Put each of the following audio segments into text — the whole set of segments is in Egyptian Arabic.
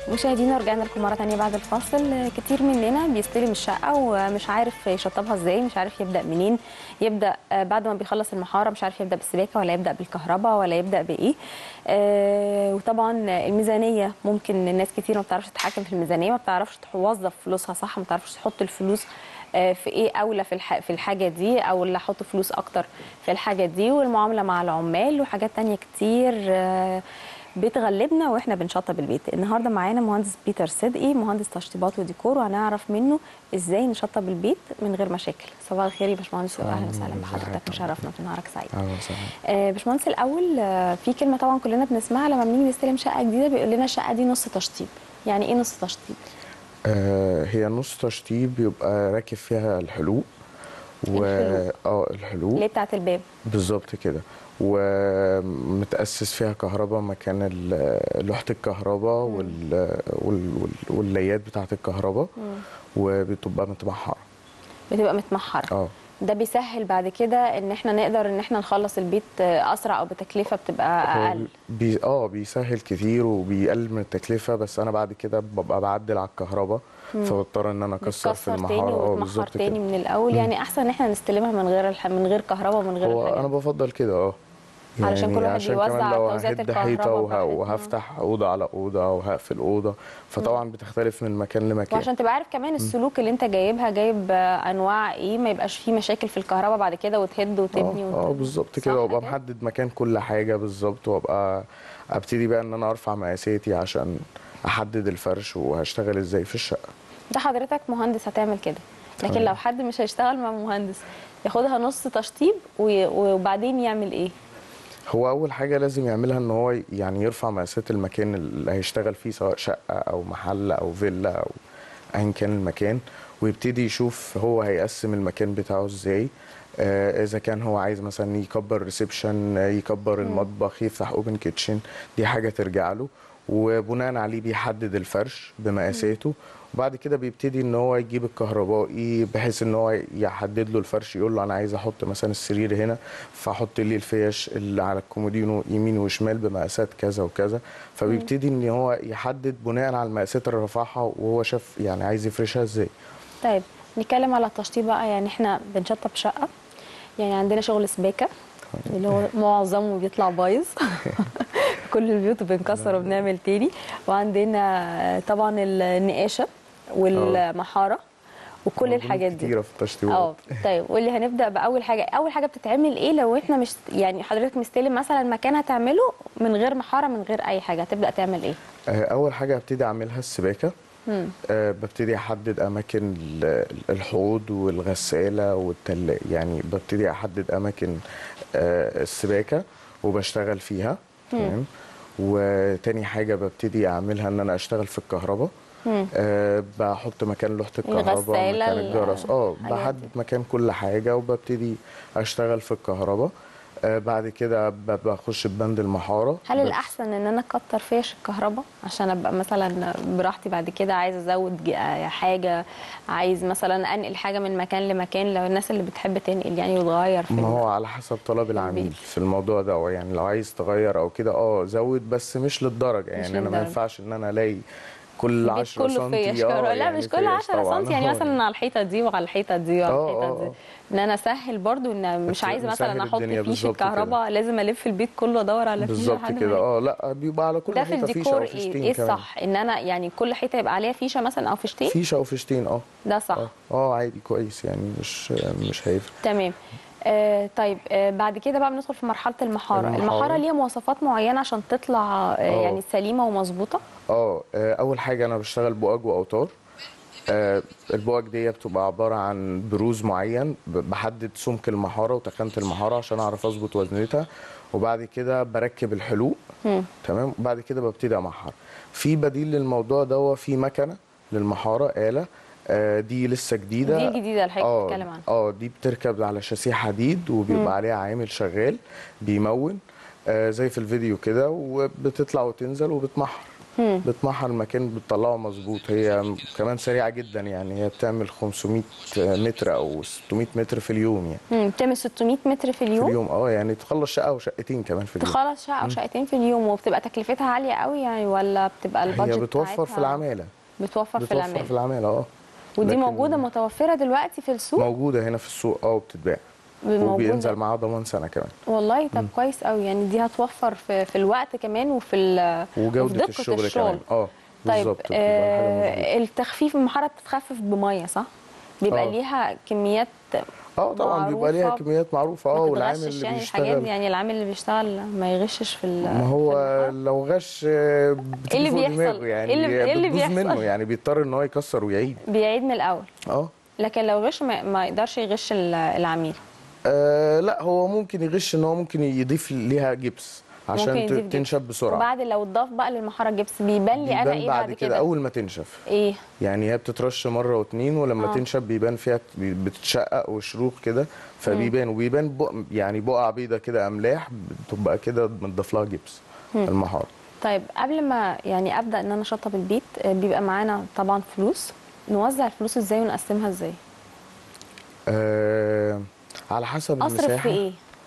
مشاهدينا رجعنا لكم مره ثانيه بعد الفاصل كتير مننا بيستلم الشقه ومش عارف يشطبها ازاي مش عارف يبدا منين يبدا آه، بعد ما بيخلص المحاره مش عارف يبدا بالسباكه ولا يبدا بالكهرباء ولا يبدا بايه آه، وطبعا الميزانيه ممكن الناس كتير ما بتعرفش تتحكم في الميزانيه ما بتعرفش توظف فلوسها صح ما بتعرفش تحط الفلوس آه، في ايه اولى في الح... في الحاجه دي او اللي احط فلوس اكتر في الحاجه دي والمعامله مع العمال وحاجات تانية كتير آه، بتغلبنا واحنا بنشطب البيت النهارده معانا مهندس بيتر صدقي مهندس تشطيبات وديكور وهنعرف منه ازاي نشطب البيت من غير مشاكل صباح الخير يا باشمهندس صباح واهلا النور، وسهلا ازي بحضرتك حضرتك؟ مشرفنا في نهارك سعيد اهلا وسهلا آه، باشمهندس الاول آه، في كلمه طبعا كلنا بنسمعها لما بنيجي نستلم شقه جديده بيقول لنا الشقه دي نص تشطيب يعني ايه نص تشطيب آه هي نص تشطيب بيبقى راكب فيها الحلوق و الحلوق. اه الحلوق اللي هي بتاعت الباب بالظبط كده ومتأسس فيها كهرباء مكان ال- لوحة الكهرباء وال... وال... وال... والليات بتاعة الكهرباء وبتبقى متمحرة بتبقى متمحره اه ده بيسهل بعد كده ان احنا نقدر ان احنا نخلص البيت آه، اسرع او بتكلفه بتبقى هو اقل بي... اه بيسهل كتير وبيقلل من التكلفة بس انا بعد كده ببقى بعدل على الكهرباء فبضطر ان انا اكسر في بتكسر تاني المحارة اه وتمحر بالظبط تاني كده من الاول يعني احسن ان احنا نستلمها من غير الح... من غير كهرباء ومن غير هو الحاجات انا بفضل كده اه علشان كل واحد عشان يوزع كمان لو توزيعات ههد حيطه الكهرباء وه... براحته. وهفتح اوضه على اوضه وهقفل اوضه فطبعا بتختلف من مكان لمكان وعشان تبقى عارف كمان السلوك اللي انت جايبها جايب آه، انواع ايه ما يبقاش فيه مشاكل في الكهرباء بعد كده وتهد وتبني اه وت- اه بالظبط صح كده وابقى محدد مكان كل حاجه بالظبط وابقى ابتدي بقى ان انا ارفع مقاساتي عشان احدد الفرش وهشتغل ازاي في الشقه ده حضرتك مهندس هتعمل كده لكن تمام. لو حد مش هيشتغل مع مهندس ياخدها نص تشطيب وي- وبعدين يعمل ايه هو اول حاجه لازم يعملها ان هو يعني يرفع مقاسات المكان اللي هيشتغل فيه سواء شقه او محل او فيلا او ايا كان المكان ويبتدي يشوف هو هيقسم المكان بتاعه ازاي آه اذا كان هو عايز مثلا يكبر ريسبشن يكبر المطبخ يفتح اوبن كيتشن دي حاجه ترجع له وبناء عليه بيحدد الفرش بمقاساته وبعد كده بيبتدي ان هو يجيب الكهربائي بحيث ان هو يحدد له الفرش يقول له انا عايز احط مثلا السرير هنا فاحط لي الفيش اللي على الكومودينو يمين وشمال بمقاسات كذا وكذا فبيبتدي ان هو يحدد بناء على المقاسات اللي رفعها وهو شاف يعني عايز يفرشها ازاي طيب نتكلم على التشطيب بقى يعني احنا بنشطب شقه يعني عندنا شغل سباكه اللي هو معظمه بيطلع بايظ كل البيوت بنكسر وبنعمل تاني وعندنا طبعا النقاشه والمحاره وكل موجودين الحاجات دي كتيره في التشطيبات اه طيب واللي هنبدا باول حاجه اول حاجه بتتعمل ايه لو احنا مش يعني حضرتك مستلم مثلا مكان هتعمله من غير محاره من غير اي حاجه هتبدا تعمل ايه آه، اول حاجه هبتدي اعملها السباكه مم. أه ببتدي احدد اماكن ال- الحوض والغساله والتل يعني ببتدي احدد اماكن أه السباكه وبشتغل فيها تمام وتاني حاجه ببتدي اعملها ان انا اشتغل في الكهرباء مم. أه بحط مكان لوحه الكهرباء الغسالة، مكان ال- الجرس اه الحاجات بحدد دي. مكان كل حاجه وببتدي اشتغل في الكهرباء أه بعد كده ب- بخش ببند المحاره هل بس- الاحسن ان انا اكتر فيش الكهرباء عشان ابقى مثلا براحتي بعد كده عايز ازود ج- حاجه عايز مثلا انقل حاجه من مكان لمكان لو الناس اللي بتحب تنقل يعني وتغير في ما ال- هو على حسب طلب العميل البيت. في الموضوع ده يعني لو عايز تغير او كده اه زود بس مش للدرجه يعني انا ما للدرجة. ينفعش ان انا الاقي كل البيت 10 كله فيش سنتي كهرباء لا مش كل فيش 10 طبعاً. سم يعني آه، مثلا على الحيطه دي وعلى الحيطه دي وعلى آه، الحيطه آه، دي آه. ان انا اسهل برضو ان مش بس عايزه نسهل مثلا احط الدنيا فيش بالظبط كده. الكهرباء لازم الف البيت كله ادور على فيشه بالظبط لحد ما كده ألاقي. اه لا بيبقى على كل ده في حيطه فيشه الديكور او ايه فيشتين ايه كمان الصح ان انا يعني كل حيطه يبقى عليها فيشه مثلا او فيشتين فيشه او فيشتين اه ده صح اه اه عادي كويس يعني مش مش هيفرق تمام آه طيب آه بعد كده بقى بندخل في مرحله المحاره المحارة. المحاره ليها مواصفات معينه عشان تطلع آه آه. يعني سليمه ومظبوطه اه آه، اول حاجه انا بشتغل بؤج واوتار آه، البؤج دي بتبقى عباره عن بروز معين ب- بحدد سمك المحاره وتخانه المحاره عشان اعرف اظبط وزنتها وبعد كده بركب الحلوق مم. تمام وبعد كده ببتدي امحر في بديل للموضوع ده في مكنه للمحاره آلة آه، دي لسه جديده دي الجديده اللي حضرتك اه بتتكلم عنها اه دي بتركب على شاسيه حديد وبيبقى عليها عامل شغال بيمون آه زي في الفيديو كده وبتطلع وتنزل وبتمحر بتمحر المكان بتطلعه مظبوط هي كمان سريعه جدا يعني هي بتعمل 500 متر او 600 متر في اليوم يعني مم. بتعمل 600 متر في في اليوم اليوم اه يعني تخلص شقه وشقتين كمان في اليوم تخلص شقه او شقتين في اليوم وبتبقى تكلفتها عاليه قوي يعني ولا بتبقى البادجت هي بتوفر في بتاعتها- العماله بتوفر في بتوفر العماله في العماله اه ودي لكن موجوده متوفره دلوقتي في السوق موجوده هنا في السوق اه وبتتباع موجودة. وبينزل معاها ضمان سنه كمان والله طب كويس قوي يعني دي هتوفر في, في الوقت كمان وفي ال- وفي وجوده دقة الشغل كمان اه طيب بالظبط بتبقى الحاجة مظبوطة. آه التخفيف المحاره بتتخفف بميه صح؟ بيبقى آه. ليها كميات اه طبعا بيبقى ليها معروفة. كميات معروفه اه ما والعامل تتغشش اللي يعني الحاجات بيشتغل دي يعني العامل اللي بيشتغل ما يغشش في ال- ما هو في المحارة. لو غش آه، بتيجي اللي فوق بيحصل؟ دماغه يعني إيه اللي- إيه اللي بتبوظ بيحصل؟ منه يعني بيضطر ان هو يكسر ويعيد بيعيد من الاول اه لكن لو غش ما, ما يقدرش يغش ال- العميل آه، لا هو ممكن يغش ان هو ممكن يضيف ليها جبس ممكن عشان يضيف ت- جبس. تنشف بسرعه وبعد لو اتضاف بقى للمحاره الجبس بيبان لي انا بيبان ايه بعد كده اول ما تنشف ايه يعني هي بتترش مره واتنين ولما آه. تنشف بيبان فيها بي- بتتشقق وشروخ كده فبيبان وبيبان بق يعني بقع بيضه كده املاح بتبقى كده متضاف لها جبس المحار طيب قبل ما يعني ابدا ان انا اشطب البيت آه، بيبقى معانا طبعا فلوس نوزع الفلوس ازاي ونقسمها ازاي آه على حسب اصرف المساحه في ايه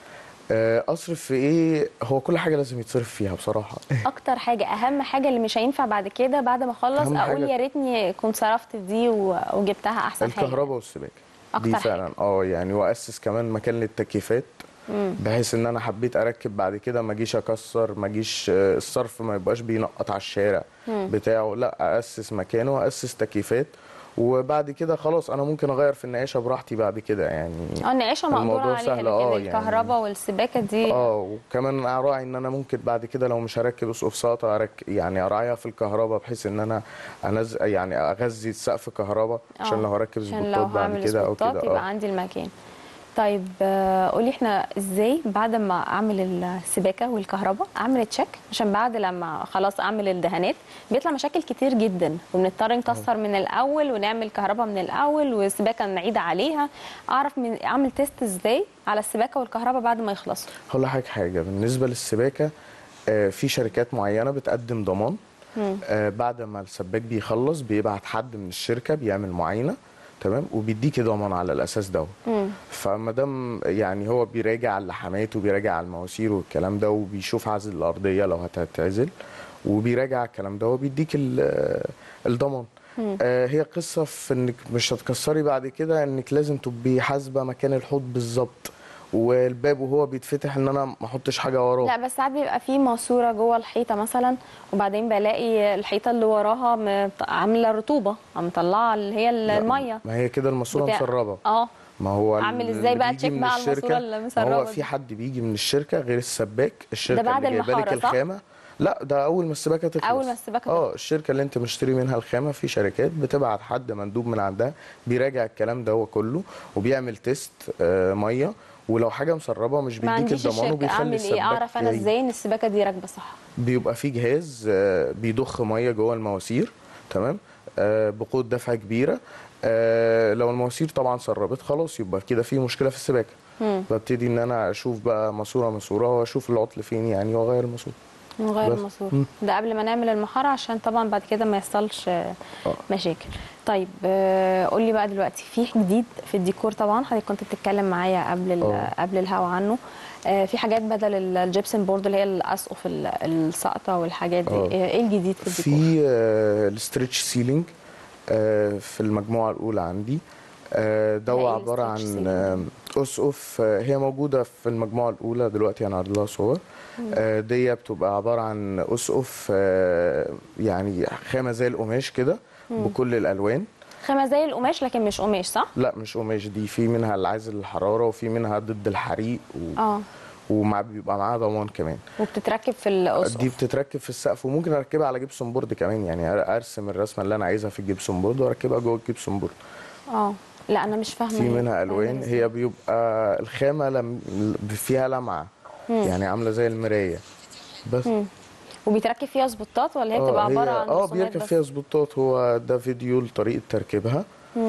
آه اصرف في ايه هو كل حاجه لازم يتصرف فيها بصراحه اكتر حاجه اهم حاجه اللي مش هينفع بعد كده بعد ما اخلص أهم اقول حاجة- يا ريتني كنت صرفت في دي و- وجبتها احسن حاجه الكهرباء والسباكه أكتر دي حاجة. فعلا اه يعني واسس كمان مكان للتكييفات بحيث ان انا حبيت اركب بعد كده ما اجيش اكسر ما اجيش آه، الصرف ما يبقاش بينقط على الشارع بتاعه لا اسس مكانه واسس تكييفات وبعد كده خلاص انا ممكن اغير في النقاشه براحتي بعد كده يعني اه النقاشه مقدور الموضوع عليها سهل، لكن آه، يعني. الكهرباء والسباكه دي اه وكمان اراعي ان انا ممكن بعد كده لو مش هركب اسقف ساطع أرك... يعني اراعيها في الكهرباء بحيث ان انا انز يعني اغذي السقف كهرباء عشان آه، لو هركب عشان سبوتات لو بعد هعمل كده او سبوتات كده يبقى اه عندي المكان طيب آه، قولي احنا ازاي بعد ما اعمل السباكه والكهرباء اعمل تشيك عشان بعد لما خلاص اعمل الدهانات بيطلع مشاكل كتير جدا وبنضطر نكسر من الاول ونعمل كهرباء من الاول والسباكه نعيد عليها اعرف من اعمل تيست ازاي على السباكه والكهرباء بعد ما يخلصوا هقول لحضرتك حاجه بالنسبه للسباكه آه، في شركات معينه بتقدم ضمان آه، بعد ما السباك بيخلص بيبعت حد من الشركه بيعمل معاينه تمام وبيديكي ضمان على الاساس ده فما دام يعني هو بيراجع اللحامات وبيراجع المواسير والكلام ده وبيشوف عزل الارضيه لو هتتعزل وبيراجع الكلام ده وبيديك ال- الضمان آه، هي قصه في انك مش هتكسري بعد كده انك لازم تبقي حاسبه مكان الحوض بالظبط والباب وهو بيتفتح ان انا ما احطش حاجه وراه لا بس ساعات بيبقى في ماسوره جوه الحيطه مثلا وبعدين بلاقي الحيطه اللي وراها مط- عامله رطوبه مطلعه اللي هي لا، الميه ما هي كده الماسوره بتاع- مسربه اه ما هو أعمل اللي إزاي بقى بيجي تشيك من بقى على الماسورة الشركة- اللي ما مسربة هو دي؟ في حد بيجي من الشركه غير السباك الشركه بعد اللي جايبه لك المحارة، صح؟ الخامه لا ده اول ما السباكه تخلص أول ما السباكة اه الشركه اللي انت مشتري منها الخامه في شركات بتبعت حد مندوب من عندها بيراجع الكلام ده هو كله وبيعمل تيست آه ميه ولو حاجه مسربه مش ما بيديك عنديش الضمان الشركه وبيخلي اعمل السباك ايه اعرف انا يعيد. ازاي ان السباكه دي راكبه صح بيبقى في جهاز آه، بيضخ ميه جوه المواسير تمام آه، بقوه دفع كبيره آه، لو المواسير طبعا سربت خلاص يبقى كده في مشكله في السباكه ببتدي ان انا اشوف بقى ماسوره ماسوره واشوف العطل فين يعني واغير الماسوره نغير بس. الماسوره مم. ده قبل ما نعمل المحاره عشان طبعا بعد كده ما يحصلش آه، مشاكل طيب آه، قول لي بقى دلوقتي في جديد في الديكور طبعا حضرتك كنت بتتكلم معايا قبل ال- آه. قبل الهوا عنه آه، في حاجات بدل ال- الجبسن بورد اللي هي الاسقف ال- الساقطه والحاجات دي آه. ايه الجديد في الديكور في آه، الستريتش سيلينج آه، في المجموعه الاولى عندي آه، ده ده هو إيه عباره عن الستريتش آه، اسقف آه، هي موجوده في المجموعه الاولى دلوقتي هنعرض لها صور آه، دي بتبقى عباره عن اسقف آه، يعني خامه زي القماش كده بكل الالوان خامه زي القماش لكن مش قماش صح لا مش قماش دي في منها اللي عايز الحراره وفي منها ضد الحريق و... اه ومع بيبقى معاها ضمان كمان وبتتركب في الاسقف دي بتتركب في السقف وممكن اركبها على جبسون بورد كمان يعني ارسم الرسمه اللي انا عايزها في الجبسون بورد واركبها جوه الجبسون بورد اه لا انا مش فاهمه في هي منها بتتعمل الوان إزاي. هي بيبقى الخامه لم... فيها لمعه يعني عامله زي المرايه بس وبيتركب فيها سبوتات ولا هي آه، بتبقى عباره عن اه رسومات بيركب بس؟ فيها سبوتات هو ده فيديو لطريقه تركيبها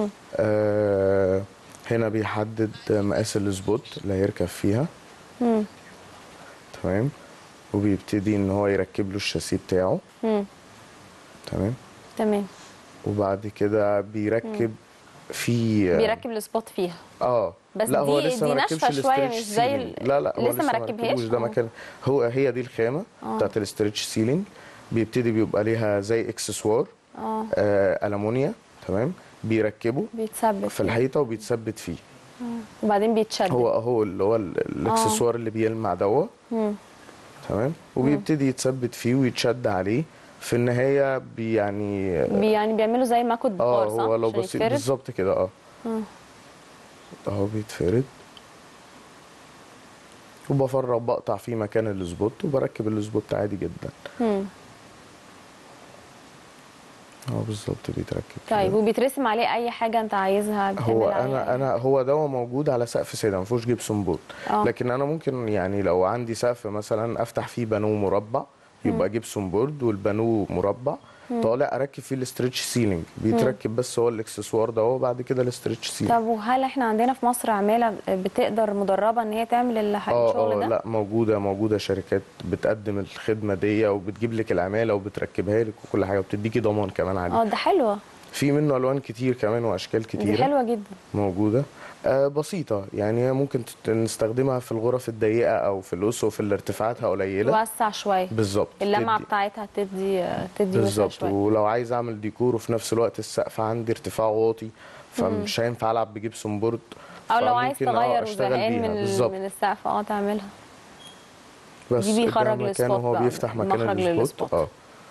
آه هنا بيحدد مقاس السبوت اللي هيركب فيها مم. تمام وبيبتدي ان هو يركب له الشاسيه بتاعه مم. تمام تمام وبعد كده بيركب في بيركب السبوت فيها اه بس لا هو دي- لسه دي ما ناشفة ركبش شوية الاسترتش مش زي سيلينج. ال- لا لا هو لسه ما ما ركبهاش؟ ركبوش ده آه. مكان هو هي دي الخامه آه. بتاعت الاسترتش سيلينج بيبتدي بيبقى ليها زي اكسسوار اه آه المونيا تمام بيركبه بيتثبت في الحيطه وبيتثبت فيه وبعدين بيتشد هو اهو اللي هو ال- الاكسسوار اللي بيلمع دوت مم. تمام وبيبتدي يتثبت فيه ويتشد عليه في النهايه بي يعني بي يعني بيعملوا زي ماكو اه ديكور صح؟ هو لو عشان بسيط يتفرد؟ بالظبط كده اه آه. اهو بيتفرد وبفرغ بقطع فيه مكان السبوت وبركب السبوت عادي جدا مم. اهو بالظبط بيتركب كده. طيب وبيترسم عليه اي حاجه انت عايزها بتعمل هو عليها انا إيه؟ انا هو ده موجود على سقف ساده ما فيهوش جبسون بورد آه. لكن انا ممكن يعني لو عندي سقف مثلا افتح فيه بانو مربع يبقى جبسون بورد والبانو مربع طالع اركب فيه الاسترتش سيلينج بيتركب بس هو الاكسسوار ده وبعد كده الاسترتش سيلينج طب وهل احنا عندنا في مصر عماله بتقدر مدربه ان هي تعمل الح- اه الشغل اه ده؟ لا موجوده موجوده شركات بتقدم الخدمه دي وبتجيب لك العماله وبتركبها لك وكل حاجه وبتديكي ضمان كمان عليه اه ده حلوه في منه الوان كتير كمان واشكال دي كتيره حلوه جدا موجودة آه بسيطة يعني هي ممكن تت- نستخدمها في الغرف الضيقة أو في الأسقف اللي ارتفاعاتها قليلة توسع شويه بالظبط اللمعه تدي- بتاعتها تدي تدي وسع بالظبط شويه ولو عايز أعمل ديكور وفي نفس الوقت السقف عندي ارتفاع واطي فمش هينفع ألعب بجبسون بورد او لو عايز فممكن آه تغير أشتغل وزهقان بيها. من ال- بالظبط من السقف اه تعملها بس دي بيخرج ده مكانه للسبوت هو بقى، بيفتح مكان مخرج السبوت للسبوت. اه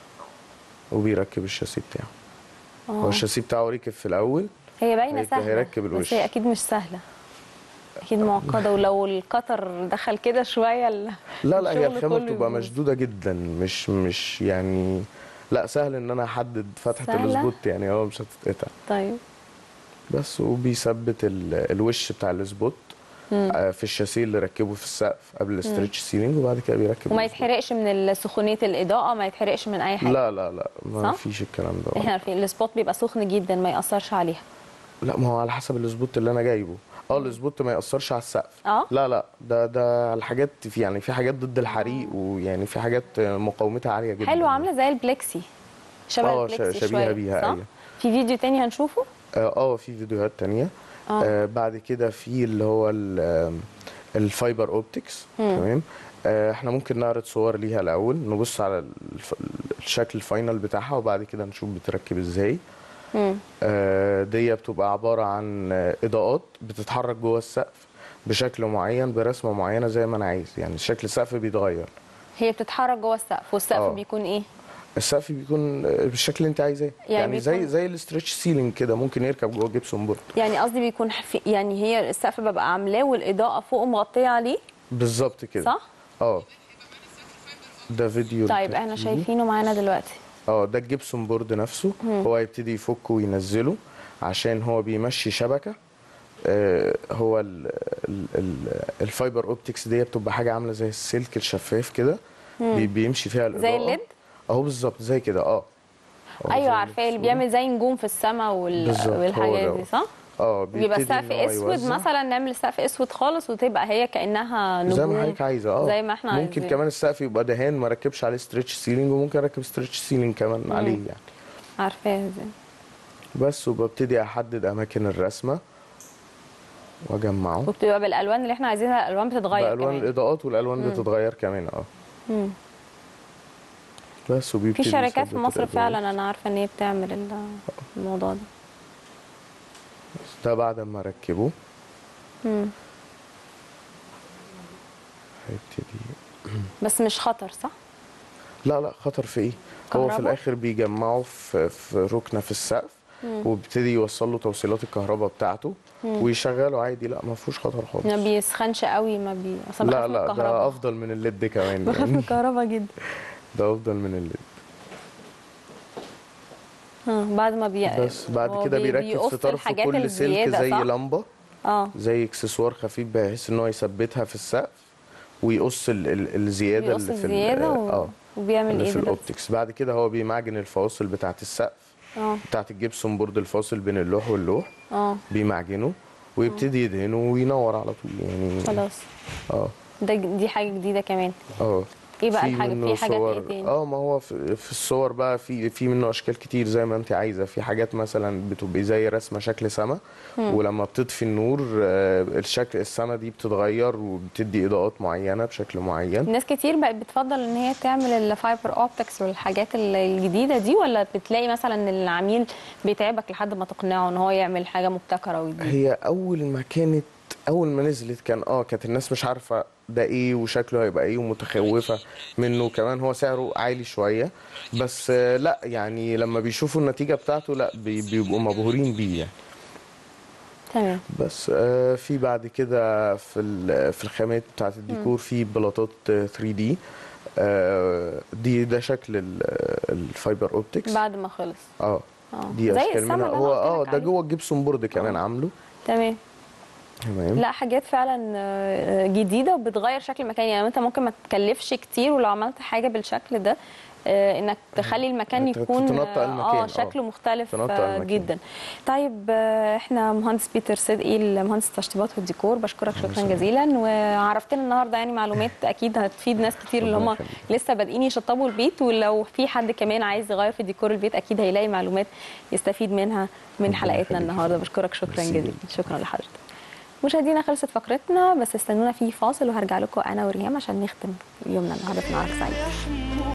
وبيركب الشاسيه بتاعه هو اه الشاسيه بتاعه ركب في الأول هي باينه هيك- سهله هيركب بس الوش. هي اكيد مش سهله اكيد معقده ولو القطر دخل كده شويه ال- لا لا هي الشغل الخامة كله بتبقى يبوظ. مشدودة جدا مش مش يعني لا سهل ان انا احدد فتحة سهلة؟ السبوت يعني اه مش هتتقطع طيب بس وبيثبت ال- الوش بتاع السبوت آه، في الشاسيه اللي ركبه في السقف قبل الاسترتش سيلينج وبعد كده بيركب وما السبوت. يتحرقش من سخونيه الاضاءه ما يتحرقش من اي حاجه لا لا لا ما صح؟ فيش الكلام ده احنا عارفين السبوت بيبقى سخن جدا ما ياثرش عليها لا ما هو على حسب السبوت اللي انا جايبه اه السبوت ما ياثرش على السقف اه لا لا ده ده الحاجات في يعني في حاجات ضد الحريق ويعني في حاجات مقاومتها عاليه جدا حلو عامله زي البلكسي شبه آه، ش- البلكسي شبيهة شويه بيها، صح؟ أيوة. في فيديو تاني هنشوفه اه آه، في فيديوهات تانية آه. آه بعد كده في اللي هو ال- آم، الفايبر اوبتكس تمام آه احنا ممكن نعرض صور ليها الاول نبص على الف- الشكل الفاينل بتاعها وبعد كده نشوف بتركب ازاي مم. آه دي بتبقى عبارة عن آه، اضاءات بتتحرك جوه السقف بشكل معين برسمة معينة زي ما انا عايز يعني شكل السقف بيتغير هي بتتحرك جوه السقف والسقف آه. بيكون ايه السقف بيكون آه، بالشكل اللي انت عايزاه يعني يعني, زي بيكون- زي الاسترتش سيلينج كده ممكن يركب جوه جبسون بورد يعني قصدي بيكون في يعني هي السقف ببقى عاملاه والاضاءه فوق مغطيه عليه بالظبط كده صح اه ده فيديو طيب احنا تركيبه. شايفينه معانا دلوقتي اه ده الجبسون بورد نفسه هو يبتدي يفكه وينزله عشان هو بيمشي شبكه آه هو ال ال ال الفايبر اوبتكس دي بتبقى حاجه عامله زي السلك الشفاف كده بي بيمشي فيها الاضاءه زي الليد؟ اهو بالظبط زي كده اه آه، زي ايوه اللي عارفاه اللي في بيعمل زي نجوم في السماء وال... بالظبط، هو والحاجات دي دوت. صح اه بيبقى بيبتدي السقف إن هو اسود يوزع. مثلا نعمل السقف اسود خالص وتبقى هي كانها نجوم زي ما حضرتك عايزه اه زي ما احنا ممكن عايزين. كمان السقف يبقى دهان ما ركبش عليه ستريتش سيلينج وممكن اركب ستريتش سيلينج كمان عليه يعني عارفاها ازاي بس وببتدي احدد اماكن الرسمه واجمعه وبتبقى بالالوان اللي احنا عايزينها الالوان بتتغير بالوان كمان الاضاءات والالوان بتتغير كمان اه مم. بس وبيبتدي في شركات يثبت في مصر الإضاءات. فعلا انا عارفه ان هي بتعمل ال- الموضوع ده ده بعد ما اركبه مم. هيبتدي بس مش خطر صح لا لا خطر في ايه هو في كهرباء؟ الاخر بيجمعه في في ركنه في السقف وبيبتدي يوصل له توصيلات الكهرباء بتاعته ويشغله عادي لا ما فيهوش خطر خالص ما بيسخنش قوي ما بي اصلا لا بخاف من لا ده الكهرباء افضل من الليد كمان بخاف من يعني الكهرباء جدا ده افضل من الليد ها بعد ما بي بس بعد هو كده بي- بيركب بيقص في طرف الحاجات كل سلك الزيادة، زي صح؟ لمبه اه زي اكسسوار خفيف بحيث ان هو يثبتها في السقف ويقص ال ال الزياده بيقص اللي في ال- الزياده و... اه وبيعمل اللي ايه في دلوقتي الاوبتكس بعد كده هو بيمعجن الفواصل بتاعه السقف اه بتاعه الجبسون بورد الفاصل بين اللوح واللوح اه بيمعجنه ويبتدي يدهنه وينور على طول يعني خلاص اه ده ج- دي حاجه جديده كمان اه ايه بقى في الحاجه منه في حاجات صور ايه تاني اه ما هو في, في الصور بقى في في منه اشكال كتير زي ما انت عايزه في حاجات مثلا بتبقى زي رسمه شكل سما ولما بتطفي النور آه، الشكل السما دي بتتغير وبتدي اضاءات معينه بشكل معين ناس كتير بقت بتفضل ان هي تعمل الفايبر اوبتكس والحاجات ال- الجديده دي ولا بتلاقي مثلا ان العميل بيتعبك لحد ما تقنعه ان هو يعمل حاجه مبتكره وجديده هي اول ما كانت اول ما نزلت كان اه كانت الناس مش عارفه ده ايه وشكله هيبقى ايه ومتخوفه منه كمان هو سعره عالي شويه بس آه، لا يعني لما بيشوفوا النتيجه بتاعته لا بي- بيبقوا مبهورين بيه يعني تمام بس آه، في بعد كده في ال- في الخامات بتاعه الديكور في بلاطات 3 دي دي ده شكل ال- الفايبر اوبتكس بعد ما خلص اه اه دي زي اشكال السما منها اللي هو أنا قلت اه لك ده عليه. جوه الجبسون بورد كمان آه. عامله تمام تمام لا حاجات فعلا آه، جديده وبتغير شكل المكان يعني انت ممكن ما تكلفش كتير ولو عملت حاجه بالشكل ده آه، انك تخلي المكان ت- يكون تنطق آه، المكان، اه آه. شكله مختلف تنطق آه، المكان. جدا طيب آه، احنا مهندس بيتر صدقي المهندس التشطيبات والديكور بشكرك شكرا يسلمك. جزيلا وعرفتنا النهارده يعني معلومات اكيد هتفيد ناس كتير اللي ربنا هم يخليك. لسه بادئين يشطبوا البيت ولو في حد كمان عايز يغير في ديكور البيت اكيد هيلاقي معلومات يستفيد منها من ربنا حلقتنا يخليك. النهارده بشكرك شكرا ميرسي جزيلا شكرا لحضرتك مشاهدينا خلصت فقرتنا بس استنونا في فاصل وهرجع لكم انا وريهام عشان نختم يومنا النهارده في معركه سعيده